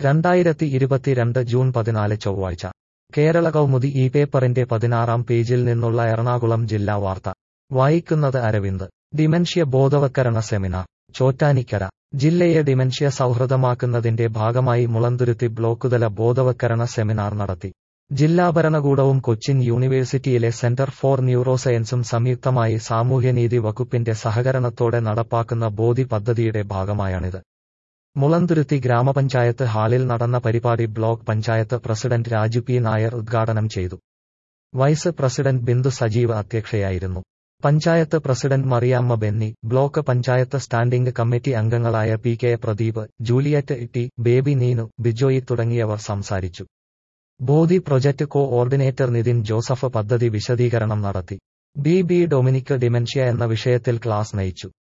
രണ്ടായിരത്തി ഇരുപത്തിരണ്ട് ജൂൺ പതിനാല് ചൊവ്വാഴ്ച കേരള കൗമുദി ഈ പേപ്പറിന്റെ പതിനാറാം പേജിൽ നിന്നുള്ള എറണാകുളം ജില്ലാ വാർത്ത വായിക്കുന്നത് അരവിന്ദ് ഡിമെൻഷ്യ ബോധവൽക്കരണ സെമിനാർ ചോറ്റാനിക്കര ജില്ലയെ ഡിമെൻഷ്യ സൗഹൃദമാക്കുന്നതിന്റെ ഭാഗമായി മുളന്തുരുത്തി ബ്ലോക്കുതല ബോധവൽക്കരണ സെമിനാർ നടത്തി ജില്ലാ ഭരണകൂടവും കൊച്ചിൻ യൂണിവേഴ്സിറ്റിയിലെ സെന്റർ ഫോർ ന്യൂറോസയൻസും സംയുക്തമായി സാമൂഹ്യനീതി വകുപ്പിന്റെ സഹകരണത്തോടെ നടപ്പാക്കുന്ന ബോധി പദ്ധതിയുടെ ഭാഗമായാണിത് മുളന്തുരുത്തി ഗ്രാമപഞ്ചായത്ത് ഹാളിൽ നടന്ന പരിപാടി block panchayat president Raju P Nair ഉദ്ഘാടനം ചെയ്തു വൈസ് പ്രസിഡന്റ് ബിന്ദു സജീവ് അധ്യക്ഷയായിരുന്നു panchayat president Mariamma Benny block panchayat standing committee അംഗങ്ങളായ P K Pradeep Juliet T Baby Neenu Bijoy തുടങ്ങിയവർ സംസാരിച്ചു Bodhi project coordinator Nithin Joseph പദ്ധതി വിശദീകരണം നടത്തി ബി ബി ഡൊമിനിക് ഡിമെൻഷ്യ എന്ന വിഷയത്തിൽ ക്ലാസ് നയിച്ചു